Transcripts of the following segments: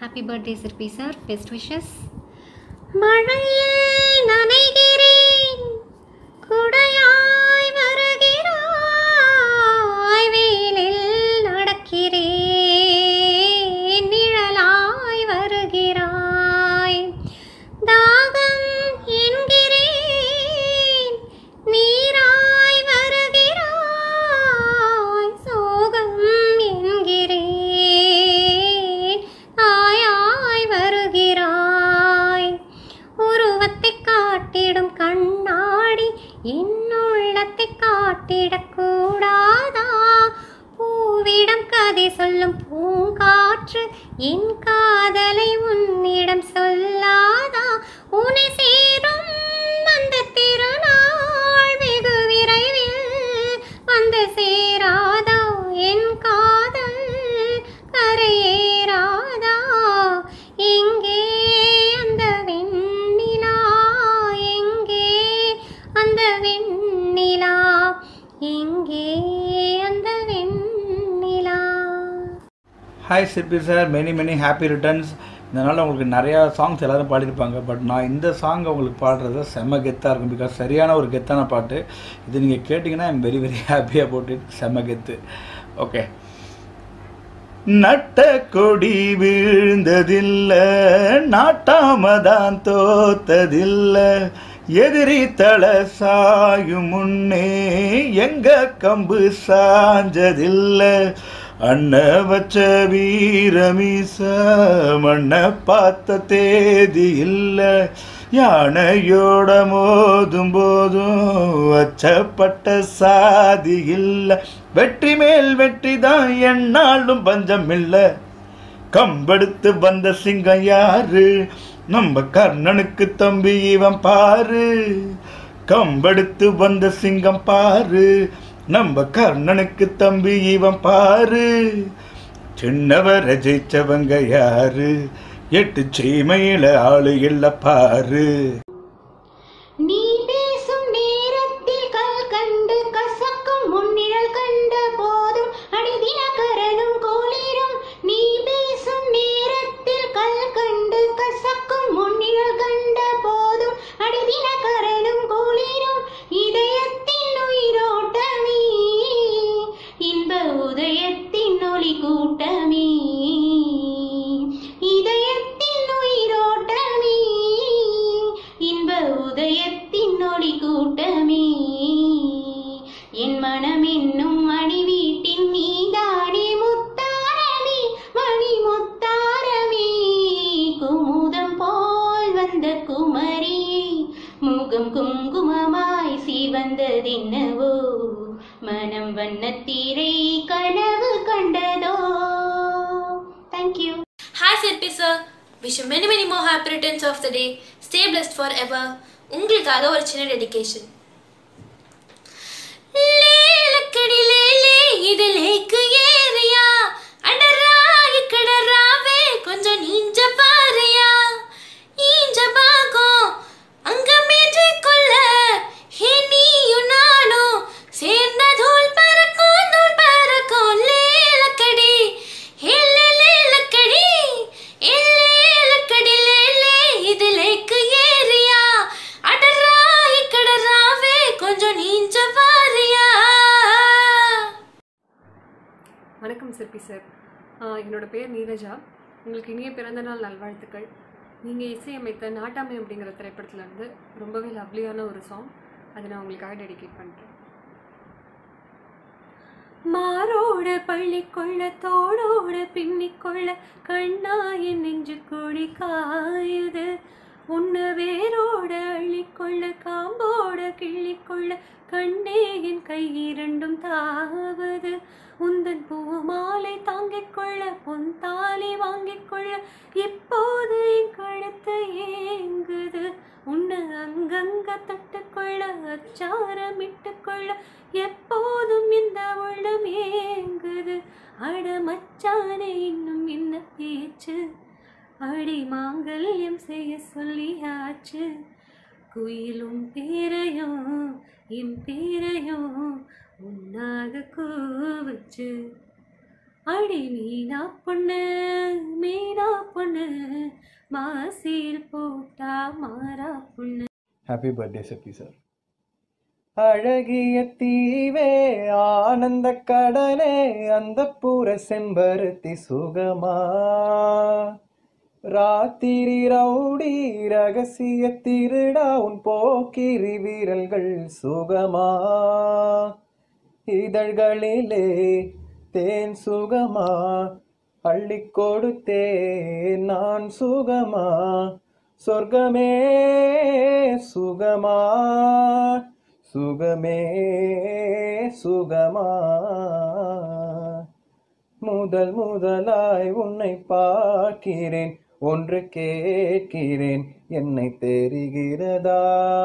Happy birthday Sirpi sir best wishes மழையில் நனைகிறேன் குடையாய் வருகிறாய் வெயிலில் நடக்கிறேன் நிழலாய் வருகிறாய் தாகம் என்கிறேன் நீராய் வருகிறாய் சோகம் என்கிறேன் ஆயாய் வருகிறாய் உருவத்தை காட்டிடும் கண்ணாடி என்னுள்ளத்தை காட்டிடக்கூடாதா பூவிடம் கதை சொல்லும் பூங்காற்று என் காதலை உன்னிடம் சொல்லாதா உன்னை சேரும் அந்த திருநாள் வெகு விரைவில் வந்து சேராதா என் காதல் கரையேறாதா எங்கே அந்த வெண்ணிலா எங்கே அந்த வெண்ணிலா எங்கே அந்த வெண்ணிலா hi Sirpi sir many many happy returns இதனால் உங்களுக்கு நிறையா சாங்ஸ் எல்லாரும் பாடியிருப்பாங்க பட் நான் இந்த சாங் உங்களுக்கு பாடுறது செம்ம கெத்தாக இருக்கும் பிகாஸ் சரியான ஒரு கெத்தான பாட்டு இது நீங்கள் கேட்டிங்கன்னா ஐம் வெரி வெரி ஹாப்பியாக போட்டு செம்ம கெத்து ஓகே நட்ட கொடி வீழ்ந்ததில்ல நாட்டாம தான் தோத்ததில்ல எதிரி தலை சாயும் முன்னே எங்க கம்பு சாஞ்சதில்ல அண்ண வச்ச வீரமீச மண்ண பார்த்த தேதி இல்ல யானையோட மோதும் போதும் அச்சப்பட்ட சாதி இல்ல வெற்றி மேல் வெற்றி தான் என்னாலும் பஞ்சம் இல்ல கம்பெடுத்து வந்த சிங்கம் யாரு நம்ம கர்ணனுக்கு தம்பி இவன் பாரு கம்பெடுத்து வந்த சிங்கம் பாரு நம்ம கர்ணனுக்கு தம்பி இவன் பாரு சின்னவரை ஜெயிச்சவங்க யாரு எட்டு சீமையில ஆளு இல்ல பாரு நீ பேசும் நேரத்தில் கல் கண்டு கசக்கும் முன்னிழல் கண்ட போதும் அடி தினகரனும் கோளிரும் நீ பேசும் நேரத்தில் கல் கண்டு கசக்கும் முன்னிழல் கண்ட போதும் அடி தினகரனும் கோளிரும் இதயத்தின் உயிரோட்டமே இன்ப உதயத்தின் ஒளி கூட்டமே இதயத்தின் உயிரோட்டமே இன்ப உதயத்தின் ஒளி கூட்டமே என் மனம் என்னும் மணி வீட்டின் மீதானே முத்தாரமே மணி முத்தாரமே குமுதம் போல் வந்த குமரி முகம் குங்குமமாய் சிவந்ததென்னவோ மனம் வண்ணத்தீரை கனவு கண்டதோ thank you Hi Sirpi sir, wish you many many more happy returns of the day. Stay blessed forever. உங்களுக்காக ஒரு சின்ன டெடிகேஷன் லேலக்கடி லேலே இது லேக்கு ஏரியா அடரா இக்கட ராவே கொஞ்சம் நீஞ்ச பாரியா ஈஞ்ச பாகம் அங்க மேஜை கொள்ள ஹே நீயும் நானும் சேர்ந்த தூள் பறக்கும் தூள் பறக்கும் லேலக்கடி ஹே லேலக்கடி ஏ லேலக்கடி லேலே இது லேக்கு ஏரியா அடரா இக்கட ராவே கொஞ்சம் நீஞ்ச பாரியா வணக்கம் சிற்பி சார் ஆஹ் என்னோட பேர் நீரஜா உங்களுக்கு இனிய பிறந்தநாள் நல்வாழ்த்துக்கள் நீங்கள் இசையமைத்த நாட்டாமை அப்படிங்கிற திரைப்படத்துல இருந்து ரொம்பவே லவ்லியான ஒரு சாங் அதை நான் உங்களுக்காக டெடிகேட் பண்ணுறேன் மாரோட பள்ளிக்கொள்ள தோடோட பின்னிக்கொள்ள கண்ணா என் நெஞ்சு கொடி காயுது உன்னை வேரோட அள்ளிக்கொள்ள காம்போட கிள்ளிக்கொள்ள கண்ணே என் கை இரண்டும் தாவது உந்தன் பூ மாலை தாங்கிக் கொள்ள பொன் தாலி வாங்கிக் கொள்ள இப்போது என் கழுத்து ஏங்குது உன்னை அங்கங்க தட்டுக்கொள்ள அச்சாரமிட்டுக்கொள்ள எப்போதும் இந்த உள்ளம் ஏங்குது அட மச்சானே இன்னும் என்ன பேச்சு அடி மாங்கல்யம் செய்ய சொல்லியாச்சு குயிலும் பேரையும் என் பேரையும் உன்னாக கூவச்சு அடி மீனா பொண்ணு மீனா பொண்ணு மாசில் பூத்தா மாறா புண்ணு ஹாப்பி பர்த்டே சிற்பி சார் அழகிய தீவே ஆனந்த கடலே அந்த பூர செம்பருத்தி சுகமா ராத்திரி ரவுடி ரகசிய திருடா உன் போக்கிரி வீரல்கள் சுகமா இதழ்களிலே தேன் சுகமா அள்ளி கொடுத்தேன் நான் சுகமா சொர்க்கமே சுகமா சுகமே சுகமா முதல் முதலாய் உன்னை பார்க்கிறேன் ஒன்று கேட்கிறேன் என்னை தெரிகிறதா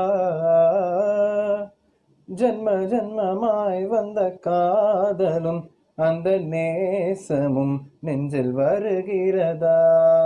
ஜன்ம ஜன்மமாய் வந்த காதலும் அந்த நேசமும் நெஞ்சில் வருகிறதா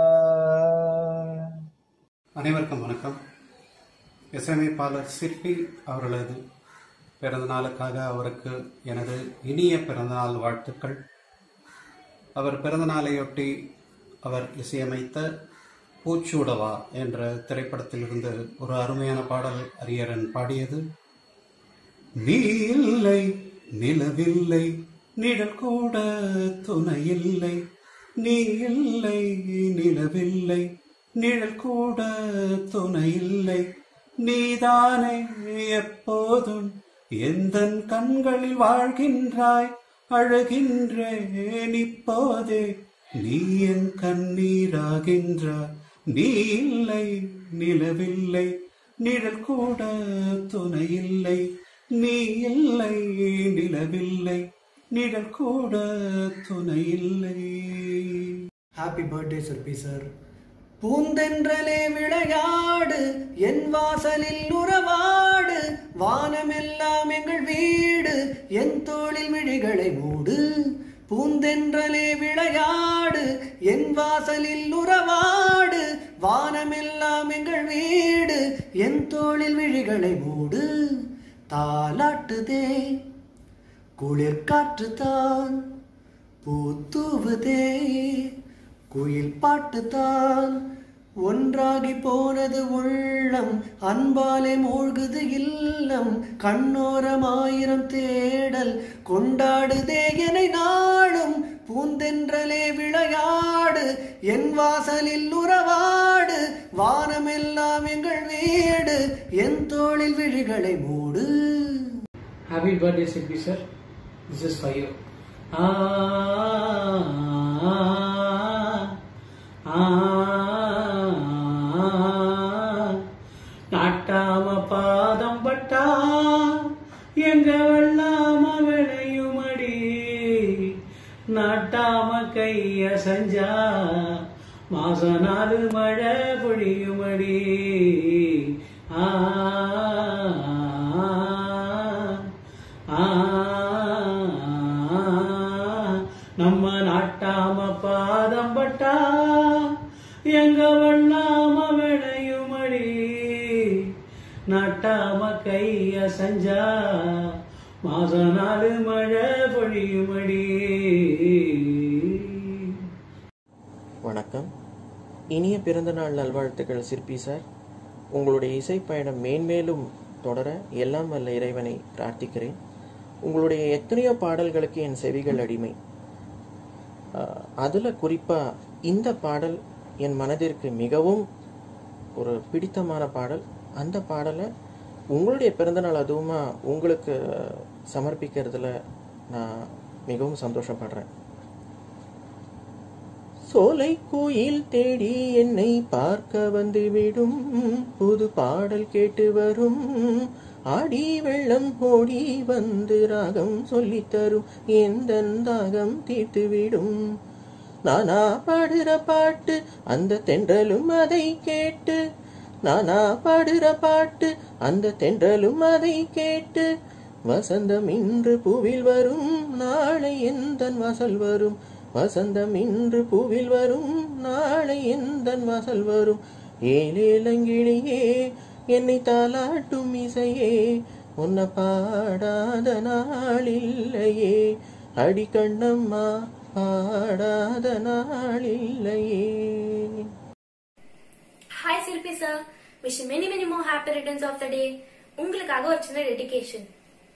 அனைவருக்கும் வணக்கம் இசையமைப்பாளர் சிற்பி அவர்களது பிறந்த நாளுக்காக அவருக்கு எனது இனிய பிறந்தநாள் வாழ்த்துக்கள் அவர் பிறந்த நாளையொட்டி அவர் இசையமைத்த பூச்சூடவா என்ற திரைப்படத்திலிருந்து ஒரு அருமையான பாடல் அரியரன் பாடியது நீ இல்லை நிலவில்லை நிழல் கூட துணையில்லை நீ இல்லை நிலவில்லை நிழல் கூட துணையில்லை நீதானே எப்போதும் எந்தன் கண்களில் வாழ்கின்றாய் அழுகின்றேன் இப்போதே நீ என் கண்ணீராகின்றாய் நீ இல்லை நிலவில்லை நிழல் கூட துணையில்லை நீ இல்லை நிலவில்லை நிழல் கூட துணையில்லை ஹாப்பி பர்த்டே சிற்பி சார் பூந்தென்றலே விளையாடு என் வாசலில் உறவாடு வானமெல்லாம் எங்கள் வீடு என் தோளில் விழிகளை மூடு பூந்தென்றலே விளையாடு என் வாசலில் உறவாடு வானமெல்லாம் எங்கள் வீடு என் தோளில் விழிகளை மூடு தாலாட்டுதே குளிர் காற்றுதான் பூத்தூவுதே குயில் பாட்டுதான் ஒன்றாகி போனது உள்ளம் அன்பாலே மூழ்குது இல்லம் கண்ணோரம் ஆயிரம் தேடல் கொண்டாடுதே எனை நாளும் பூந்தென்றலே விளையாடு என் வாசலில் உறவாடு வானமெல்லாம் எங்கள் வீடு என் தோளில் விழிகளை மூடு Happy birthday, Siddhi sir. This is for you. Ah, ah, ah, நாட்டாம பாதம் பட்டா எங்க வெள்ளாம விளையுமடி நாட்டாம கைய செஞ்சா மாச நாலு மழை பொழியுமடி ஆ ஆ, நம்ம நாட்டாம பாதம் பட்டா எங்க வெள்ளாம விளையுமடி நாட்டாம கைய செஞ்சா மாச நாலு மழை பொழியுமடி வணக்கம் இனிய பிறந்தநாள் நல்வாழ்த்துக்கள் சிற்பி சார் உங்களுடைய இசை பயணம் மேன்மேலும் தொடர எல்லாம் வல்ல இறைவனை பிரார்த்திக்கிறேன் உங்களுடைய எத்தனையோ பாடல்களுக்கு என் செவிகள் அடிமை அஹ், அதுல குறிப்பா இந்த பாடல் என் மனதிற்கு மிகவும் ஒரு பிடித்தமான பாடல் அந்த பாடலை உங்களுடைய பிறந்தநாள் அதுவுமா உங்களுக்கு சமர்ப்பிக்கிறதுல நான் மிகவும் சந்தோஷப்படுறேன் சோலை கோயில் தேடி என்னை பார்க்க வந்து விடும் புது பாடல் கேட்டு வரும் ஆடி வெள்ளம் ஓடி வந்து ராகம் சொல்லித் தரும் எந்த தாகம் தீர்த்து விடும் நானா பாடுற பாட்டு அந்த தென்றலும் அதை கேட்டு நானா பாடுற பாட்டு அந்த தென்றலும் அதை கேட்டு வசந்தம் இன்று பூவில் வரும் நாளை எந்தன் வாசல் வரும் வசந்தம் இன்று பூவில் வரும் நாளை எந்தன் வாசல் வரும் ஏலேலங்கிளியே என்னை தாலாட்டும் இசையே உன்னை பாடாத நாளில்லையே அடி கண்ணம்மா பாடாத நாளில்லையே sir wish many many more happy returns of the day உங்களுக்காக ஒரு சின்ன டெடிகேஷன்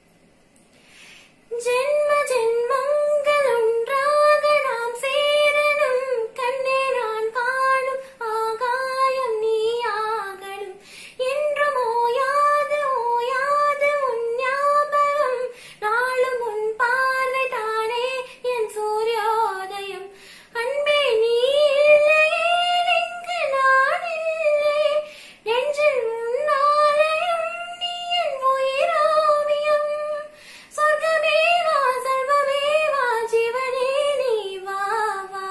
ஜென்ம ஜென்மங்கள் ஒன்றாக நாம் சேரணும் கண்ணே நான் காணும் ஆகாயம் நீ ஆகணும் என்றும் ஓயாது ஓயாது உன் ஞாபகம் நாளும் உன் பார்வை தானே என் சூரியோதயம் அன்பே நீ இல்லையே இங்கு நான் இல்லை நெஞ்சில் உன் ஆலயம் நீ என் உயிரோவியம் சொர்க்கமே வா செல்வமே வா ஜீவனே நீ வா வா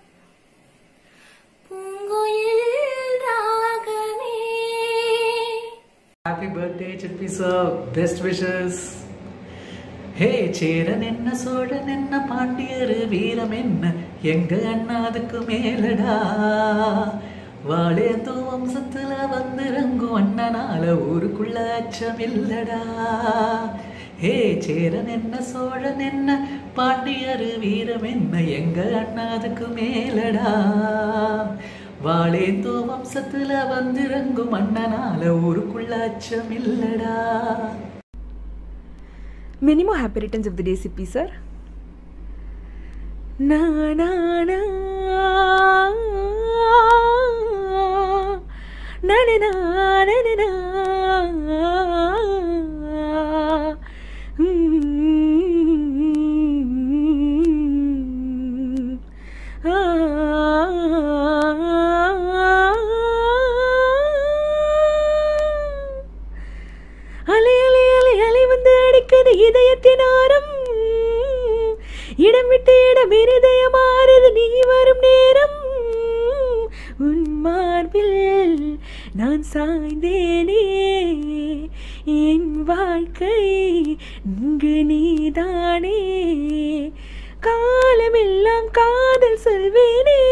பூங்குயில் ராகமே happy birthday Sirpi sir best wishes hey Cheran என்ன சோழன் என்ன பாண்டியர் வீரம் என்ன எங்க அண்ணா அதுக்கு மேலடா வாழேந்து வம்சத்துல வந்திறங்கும் அண்ணனால ஊருக்குள்ள அச்சம் இல்லடா ஹே சேரன் என்ன சோழன் என்ன பாண்டியர் வீரம் என்ன எங்க அண்ணா அதுக்கு மேலடா வாழேந்தோ வம்சத்துல வந்திறங்கும் அண்ணனால ஊருக்குள்ள அச்சம் இல்லடா Many more happy returns of the day, CP sir. Na na na na na na na na na Mm. அலை அலை அலை அலை வந்து அடிக்குது இதயத்தின் ஆரம் இடம் விட்டு இடம் இருதயம் மாறுது நீ வரும் நேரம் உன் மார்பில் நான் சாய்ந்தேனே என் வாழ்க்கை இங்கு நீதானே காலமெல்லாம் காதல் சொல்வேனே